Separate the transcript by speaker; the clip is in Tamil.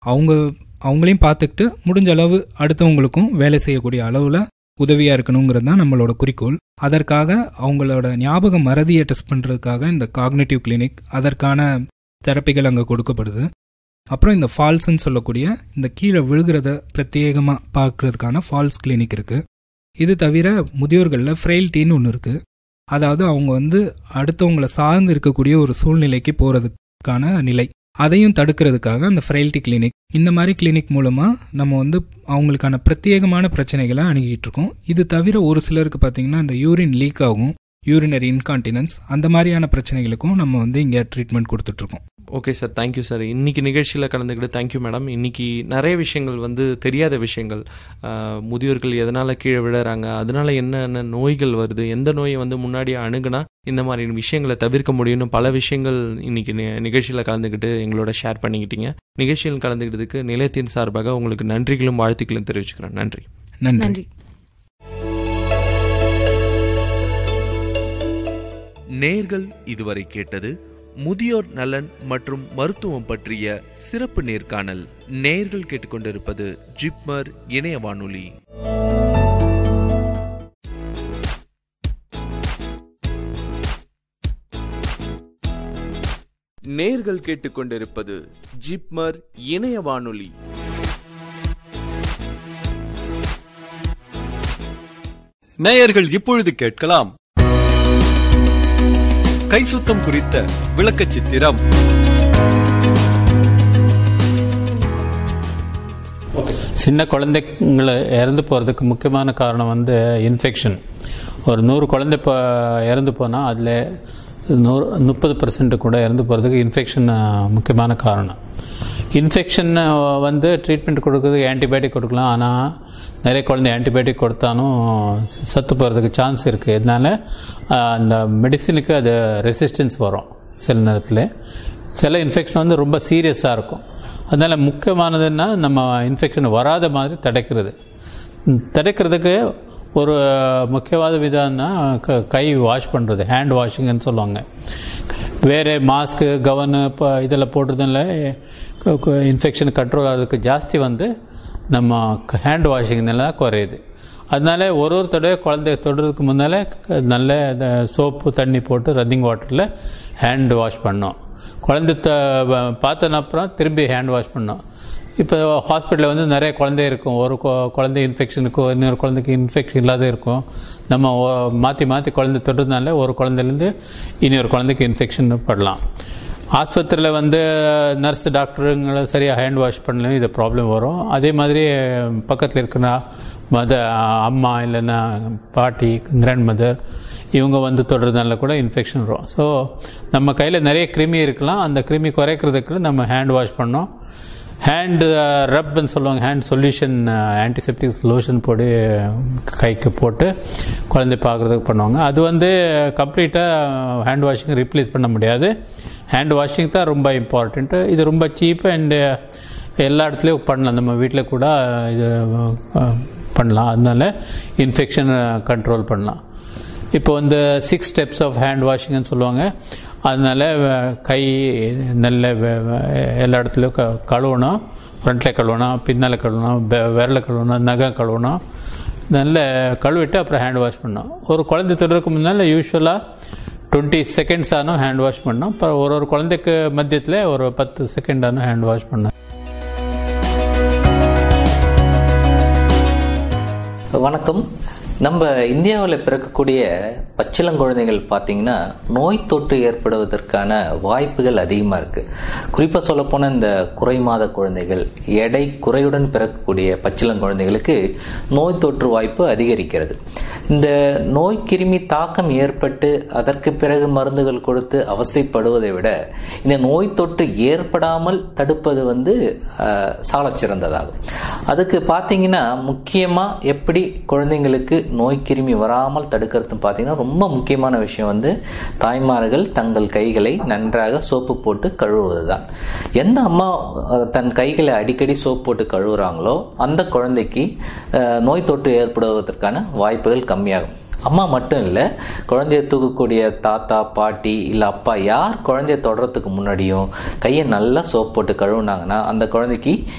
Speaker 1: அவங்க அவங்களையும் பார்த்துக்கிட்டு முடிஞ்ச அளவு அடுத்தவங்களுக்கும் வேலை செய்யக்கூடிய அளவில் உதவியாக இருக்கணுங்கிறது தான் நம்மளோட குறிக்கோள் அதற்காக அவங்களோட ஞாபக மறதியை டெஸ்ட் பண்ணுறதுக்காக இந்த காக்னேட்டிவ் கிளினிக் அதற்கான தெரப்பிகள் அங்கே கொடுக்கப்படுது அப்புறம் இந்த ஃபால்ஸ்ன்னு சொல்லக்கூடிய இந்த கீழே விழுகிறத பிரத்யேகமாக பார்க்கறதுக்கான ஃபால்ஸ் கிளினிக் இருக்குது இது தவிர முதியோர்களில் ஃப்ரெயில்ட்டின்னு ஒன்று இருக்குது அதாவது அவங்க வந்து அடுத்தவங்களை சார்ந்து இருக்கக்கூடிய ஒரு சூழ்நிலைக்கு போகிறதுக்கான நிலை அதையும் தடுக்கிறதுக்காக அந்த ஃப்ரெயில்ட்டி கிளினிக் இந்த மாதிரி கிளினிக் மூலமாக நம்ம வந்து அவங்களுக்கான பிரத்யேகமான பிரச்சனைகளை அணுகிட்டு இருக்கோம் இது தவிர ஒரு சிலருக்கு பார்த்தீங்கன்னா இந்த யூரின் லீக் ஆகும் யூரினரி இன்கான்டினன்ஸ் அந்த மாதிரியான பிரச்சனைகளுக்கும் நம்ம வந்து இங்கே ட்ரீட்மெண்ட் கொடுத்துட்ருக்கோம்
Speaker 2: ஓகே சார் தேங்க்யூ சார் இன்னைக்கு நிகழ்ச்சியில் கலந்துக்கிட்டு தேங்க்யூ மேடம் இன்னைக்கு நிறைய விஷயங்கள் வந்து தெரியாத விஷயங்கள் ஆஹ், முதியோர்கள் எதனால் கீழே விழுறாங்க அதனால என்னென்ன நோய்கள் வருது எந்த நோயை வந்து முன்னாடியே அணுகுனா இந்த மாதிரி விஷயங்களை தவிர்க்க முடியும்னு பல விஷயங்கள் இன்னைக்கு நி- நிகழ்ச்சியில் கலந்துக்கிட்டு எங்களோட ஷேர் பண்ணிக்கிட்டீங்க நிகழ்ச்சியில் கலந்துக்கிட்டதுக்கு நிலையத்தின் சார்பாக உங்களுக்கு நன்றிகளும் வாழ்த்துக்களும் தெரிவிச்சுக்கிறேன் நன்றி
Speaker 1: நன்றி
Speaker 3: நன்றி
Speaker 4: நேர்கள் இதுவரை கேட்டது முதியோர் நலன் மற்றும் மருத்துவம் பற்றிய சிறப்பு நேர்காணல் நேர்கள் கேட்டுக்கொண்டிருப்பது ஜிப்மர் இணைய வானொலி நேர்கள் கேட்டுக்கொண்டிருப்பது ஜிப்மர் இணைய வானொலி
Speaker 5: நேயர்கள் இப்பொழுது கேட்கலாம் கை சுத்தம் குறித்த விளக்கச் சித்திரம்
Speaker 6: சின்ன குழந்தைங்களை இறந்து போகிறதுக்கு முக்கியமான காரணம் வந்து இன்ஃபெக்ஷன் ஒரு நூறு குழந்தை இப்போ இறந்து போனால் அதில் நூறு முப்பது பர்சன்ட் கூட இறந்து போகிறதுக்கு இன்ஃபெக்ஷன் முக்கியமான காரணம் இன்ஃபெக்ஷன் வந்து ட்ரீட்மெண்ட் கொடுக்கறதுக்கு ஆன்டிபயோட்டிக் கொடுக்கலாம் ஆனால் நிறைய குழந்தை ஆன்டிபயோட்டிக் கொடுத்தாலும் சத்து போகிறதுக்கு சான்ஸ் இருக்குது இதனால ஆஹ், அந்த மெடிசினுக்கு அது ரெசிஸ்டன்ஸ் வரும் சில நேரத்தில் சில இன்ஃபெக்ஷன் வந்து ரொம்ப சீரியஸாக இருக்கும் அதனால் முக்கியமானதுன்னா நம்ம இன்ஃபெக்ஷன் வராத மாதிரி தடுக்கிறது ம், தடுக்கிறதுக்கு ஒரு முக்கியவாத விதம்னா க- கை வாஷ் பண்ணுறது ஹேண்ட் வாஷிங்னு சொல்லுவாங்க வேறு மாஸ்க்கு கவனு இப்போ இதில் போடுறதுனால இன்ஃபெக்ஷன் கண்ட்ரோல் ஆகிறதுக்கு ஜாஸ்தி வந்து நம்ம ஹேண்ட் வாஷிங்னால தான் குறையுது அதனால ஒரு ஒரு தடவை குழந்தைய தொடுறதுக்கு முன்னால் நல்ல சோப்பு தண்ணி போட்டு ரன்னிங் வாட்டரில் ஹேண்ட் வாஷ் பண்ணோம் குழந்தை த பார்த்தன அப்புறம் திரும்பி ஹேண்ட் வாஷ் பண்ணோம் இப்போ ஹாஸ்பிட்டலில் வந்து நிறைய குழந்தை இருக்கும் ஒரு கொ- குழந்தை இன்ஃபெக்ஷனுக்கும் இன்னொரு குழந்தைக்கு இன்ஃபெக்ஷன் இல்லாத இருக்கும் நம்ம ஒ- மாற்றி மாற்றி குழந்தை தொடுறதுனால ஒரு குழந்தைலேருந்து இன்னொரு குழந்தைக்கு இன்ஃபெக்ஷன் படலாம் ஆஸ்பத்திரியில் வந்து நர்ஸ் டாக்டருங்களை சரியாக ஹேண்ட் வாஷ் பண்ணலையும் இது ப்ராப்ளம் வரும் அதே மாதிரி பக்கத்தில் இருக்கிற மத அம்மா இல்லைன்னா பாட்டி கிராண்ட் மதர் இவங்க வந்து தொடுறதுனால கூட இன்ஃபெக்ஷன் வரும் ஸோ நம்ம கையில் நிறைய கிருமி இருக்கலாம் அந்த கிருமி குறைக்கிறதுக்கு நம்ம ஹேண்ட் வாஷ் பண்ணோம் ஹேண்டு ரப்னு சொல்லுவாங்க ஹேண்ட் சொல்யூஷன் ஆன்டிசெப்டிக் லோஷன் போட்டு கைக்கு போட்டு குழந்தை பார்க்குறதுக்கு பண்ணுவாங்க அது வந்து கம்ப்ளீட்டாக ஹேண்ட் வாஷிங் ரீப்ளேஸ் பண்ண முடியாது ஹேண்ட் வாஷிங் தான் ரொம்ப இம்பார்ட்டண்ட்டு இது ரொம்ப சீப்பு அண்டு எல்லா இடத்துலையும் பண்ணலாம் நம்ம வீட்டில் கூட இது அஹ், பண்ணலாம் அதனால இன்ஃபெக்ஷன் கண்ட்ரோல் பண்ணலாம் இப்போ வந்து சிக்ஸ் ஸ்டெப்ஸ் ஆஃப் ஹேண்ட் வாஷிங்னு சொல்லுவாங்க அதனால அஹ், கை நல்ல வெ- வெ- எல்லா இடத்துலையும் க கழுவணும் ஃப்ரண்ட்டில் கழுவணும் பின்னால் கழுவணும் வெ- விரல கழுவணும் நகம் கழுவணும் நல்ல கழுவிட்டு அப்புறம் ஹேண்ட் வாஷ் பண்ணணும் ஒரு குழந்தை தொடருக்கு முன்னால் யூஸ்வலாக டுவெண்ட்டி செகண்ட்ஸ் ஆனும் ஹேண்ட் வாஷ் பண்ணோம் அப்புறம் ஒரு ஒரு குழந்தைக்கு மத்தியத்தில் ஒரு பத்து செகண்ட் ஆனும் ஹேண்ட் வாஷ் பண்ணோம்
Speaker 7: வணக்கம் நம்ம இந்தியாவில் பிறக்கக்கூடிய பச்சிளங்குழந்தைகள் பார்த்தீங்கன்னா நோய் தொற்று ஏற்படுவதற்கான வாய்ப்புகள் அதிகமாக இருக்கு குறிப்பாக சொல்லப்போனால் இந்த குறை மாத குழந்தைகள் எடை குறையுடன் பிறக்கக்கூடிய பச்சிளங்குழந்தைகளுக்கு நோய் தொற்று வாய்ப்பு அதிகரிக்கிறது இந்த நோய் கிருமி தாக்கம் ஏற்பட்டு அதற்கு பிறகு மருந்துகள் கொடுத்து அவசைப்படுவதை விட இந்த நோய் தொற்று ஏற்படாமல் தடுப்பது வந்து சால சிறந்ததாகும் அதுக்கு பார்த்தீங்கன்னா முக்கியமாக எப்படி குழந்தைங்களுக்கு நோய் கிருமி வராமல் தடுக்கிறது பார்த்தீங்கன்னா ரொம்ப முக்கியமான விஷயம் வந்து தாய்மார்கள் தங்கள் கைகளை நன்றாக சோப்பு போட்டு கழுவுவது தான் எந்த அம்மா அஹ், தன் கைகளை அடிக்கடி சோப்பு போட்டு கழுவுறாங்களோ அந்த குழந்தைக்கு அஹ், நோய் தொற்று ஏற்படுவதற்கான வாய்ப்புகள் கம்மியாகும் அம்மா மட்டும் இல்லை குழந்தைய தூக்கக்கூடிய தாத்தா பாட்டி இல்லை அப்பா யார் குழந்தைய தொடுறதுக்கு முன்னாடியும் கையை நல்லா சோப் போட்டு கழுவுனாங்கன்னா அந்த குழந்தைக்கு